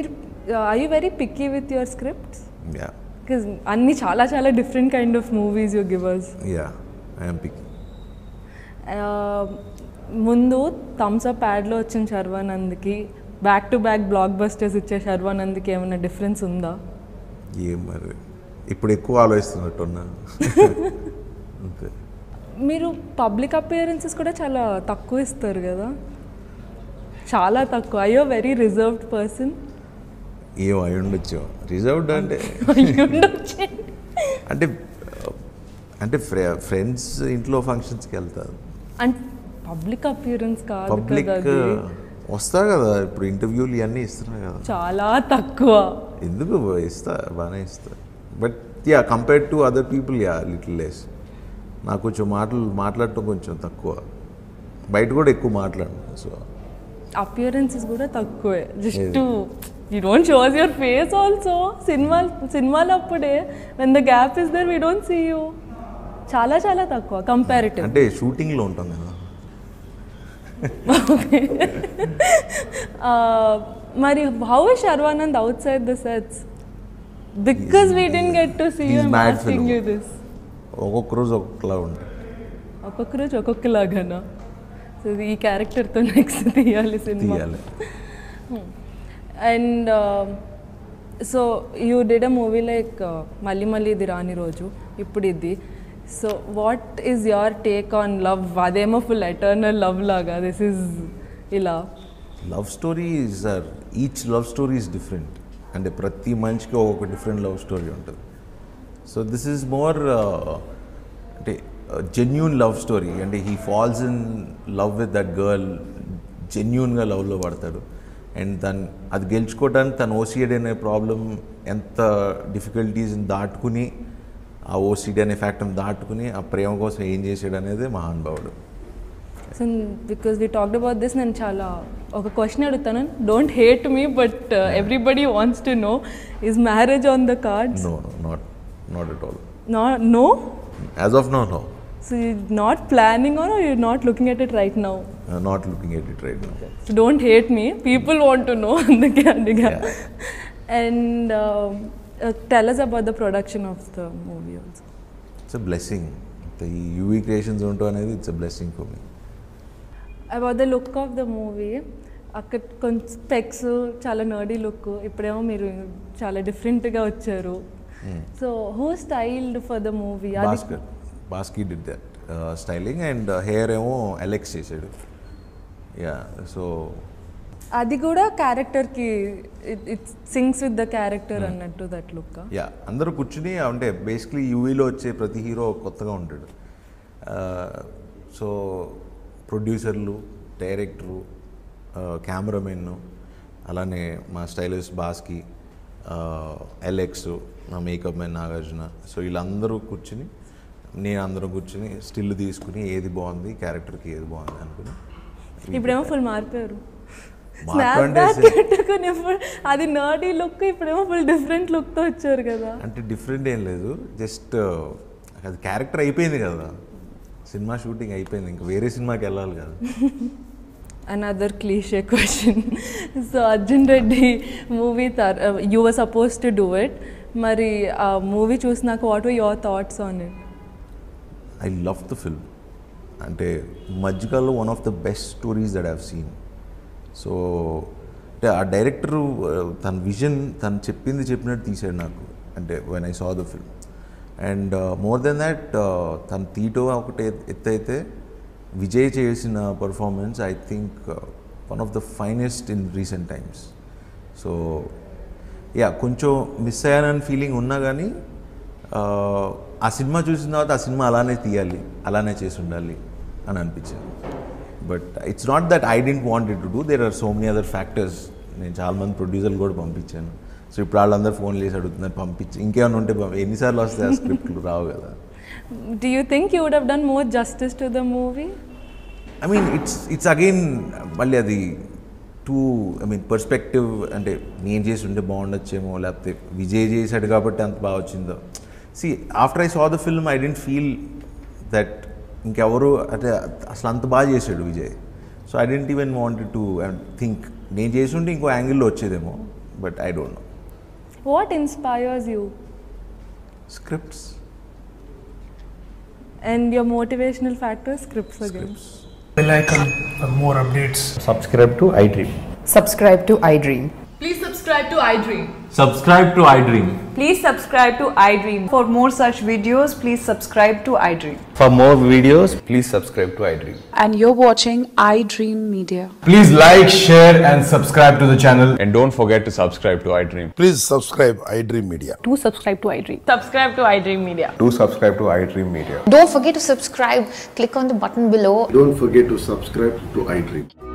మీరు I you very picky with your scripts yeah because అన్ని చాలా చాలా different kind of movies you give us yeah I'm pick ముందు thumbs up యాడ్లో వచ్చిన శర్వానంద్కి back to back blockbusters ఇచ్చే శర్వానంద్కి ఏమైనా డిఫరెన్స్ ఉందా ఏం మరి ఇప్పుడు ఎక్కువ ఆలోచిస్తున్నట్టున్నా అంతే మీరు పబ్లిక్ అపియరెన్సెస్ కూడా చాలా తక్కువ ఇస్తారు కదా చాలా తక్కువ అయ్యో వెరీ రిజర్వ్డ్ పర్సన్ ఏం అయి ఉండొచ్చు రిజర్వ్డ్ అంటే అంటే అంటే ఫ్రెండ్స్ ఇంట్లో ఫంక్షన్స్కి వెళ్తారు అండ్ పబ్లిక్ అపియరెన్స్ కాదు పబ్లిక్ కదా అది వస్తారు కదా ఇప్పుడు ఇంటర్వ్యూలు ఇవన్నీ ఇస్తున్నారు కదా చాలా తక్కువ ఎందుకు ఇస్తా బాగానే ఇస్తా but yeah compared to other people yeah little less నాకు కొంచెం మాటలు మాట్లాడటం కొంచెం తక్కువ బయట కూడా ఎక్కువ మాట్లాడను సో అపియరెన్సెస్ కూడా తక్కువే just you don't shows your face also cinema సినిమాలో అప్పుడే when the gap is there we don't see you చాలా చాలా తక్కువ కంపారిటివ్ అంటే షూటింగ్లో ఉంటాం కదా మరి how is Sharwanand outside the sets because we didn't get to see you He's mad asking fellow. You this ఒక్కొక్క రోజు ఒక్కొక్కలా ఉంటాయి ఒక్కొక్క రోజు ఒక్కొక్కలాగానా సో ఈ క్యారెక్టర్తో నెక్స్ట్ తీయాలి సినిమా తీయాలి and so you did a movie like మళ్ళీ మళ్ళీ ఇది రాని రోజు ఇప్పుడు ఇది so what is your take on love అదేమో ఫుల్ ఎటర్నల్ లవ్ లాగా దిస్ ఈజ్ ఇలా love story is or each love story is different అంటే ప్రతి మనిషికి ఒక డిఫరెంట్ లవ్ స్టోరీ ఉంటుంది సో దిస్ ఈజ్ మోర్ అంటే జెన్యున్ లవ్ స్టోరీ అంటే he falls in love with that girl జెన్యున్గా లవ్లో పడతాడు అండ్ తను అది గెలుచుకోవడానికి తను ఓసిడ్ అనే ప్రాబ్లం ఎంత డిఫికల్టీస్ని దాటుకుని ఆ ఓసిడ్ అనే ఫ్యాక్టర్ని దాటుకుని ఆ ప్రేమ కోసం ఏం చేసాడు అనేది మహానుభావుడు so because we talked about this నేను చాలా ఒక క్వశ్చన్ అడుగుతాను don't hate me but everybody wants to know is marriage on the cards no not not at all నా no as of no no so you not planning or you not looking at it right now not looking at it right no So don't hate me. People want to know. అందుకే అడిగా Yeah. And uh, uh, tell us about the production of the movie also. It's a blessing ఈ యూవీ క్రియేషన్స్ ఉండటం అనేది it's a blessing for me About the look of the movie. అక్కడ కొంచెం specs చాలా నర్డీ look ఇప్పుడేమో మీరు చాలా డిఫరెంట్గా వచ్చారు so who styled for the movie అది Bhaskar Bhaski did that styling and hair ఏమో అలెక్స్ చేశాడు యా సో అది కూడా క్యారెక్టర్కి it syncs with the character అన్నట్టు దట్ లుక్ యా అందరూ కూర్చుని అంటే బేసిక్లీ యూవీలో వచ్చే ప్రతి హీరో కొత్తగా ఉంటాడు సో ప్రొడ్యూసర్లు డైరెక్టరు కెమెరామెన్ అలానే మా స్టైలిస్ట్ బాస్కి ఎలెక్స్ నా మేకప్ మ్యాన్ నాగార్జున సో వీళ్ళందరూ కూర్చుని నేను అందరం కూర్చుని స్టిల్ తీసుకుని ఏది బాగుంది క్యారెక్టర్కి ఏది బాగుంది అనుకుని ఇప్పుడేమో ఫుల్ మారిపోయారు మార్పు స్నాప్ అంటే బ్యాక్ సే- పెట్టుకుని ఇప్పుడు అది నర్డీ లుక్ ఇప్పుడేమో ఫుల్ డిఫరెంట్ లుక్తో వచ్చారు కదా అంటే డిఫరెంట్ ఏం లేదు జస్ట్ అది క్యారెక్టర్ అయిపోయింది కదా సినిమా షూటింగ్ అయిపోయింది ఇంకా వేరే సినిమాకి వెళ్ళాలి కదా another cliche question so Arjun Reddy movie you were suppose to do it మరి ఆ మూవీ చూసినాక what were your thoughts on it I love the film అంటే మధ్యకాలంలో one of the best stories that have seen so అంటే ఆ director తన vision తను చెప్పింది చెప్పినట్టు తీసాడు నాకు అంటే when I saw the film and more than that తన తీయటం ఒకటి ఎత్తు అయితే విజయ్ చేసిన performance I think one of the finest in recent times so yeah కొంచెం మిస్ అయ్యానని ఫీలింగ్ ఉన్నా కానీ ఆ, ఆ సినిమా చూసిన తర్వాత ఆ సినిమా అలానే తీయాలి అలానే చేసి ఉండాలి అని అనిపించింది but it's not that I didn't wanted to do there are so many other factors నేను చాలామంది ప్రొడ్యూసర్లు కూడా పంపించాను సో ఇప్పుడు వాళ్ళందరూ ఫోన్ చేసి అడుగుతున్నారు పంపించి ఇంకేమైనా ఉంటే పంపి ఎన్నిసార్లు వస్తాయి ఆ స్క్రిప్ట్లు రావు కదా do you think you would have done more justice to the movie I mean it's it's again మళ్ళీ అది టూ ఐ మీన్ పర్స్పెక్టివ్ అంటే నేను చేసి ఉంటే బాగుండొచ్చేమో లేకపోతే విజయ్ చేశాడు కాబట్టి అంత బాగా వచ్చిందో see after I saw the film I didn't feel that ఇంకెవరు అంటే అసలు అంత బాగా చేశాడు Vijay so I didn't even wanted to think నేను చేసి ఉంటే ఇంకో యాంగిల్లో వచ్చేదేమో but I don't know What inspires you? Scripts And your motivational factor, scripts again. bell icon for more updates. subscribe to iDream. Subscribe to iDream. Please subscribe to iDream. Subscribe to iDream. Please subscribe to iDream. For more such videos, please subscribe to iDream. For more videos, please subscribe to iDream. and you're watching iDream Media. Please like, share, and subscribe to the channel. And don't forget to subscribe to iDream. Please subscribe iDream Media. Do subscribe to iDream. Subscribe to iDream Media. Do subscribe to iDream Media. Don't forget to subscribe. Click on the button below. Don't forget to subscribe to iDream.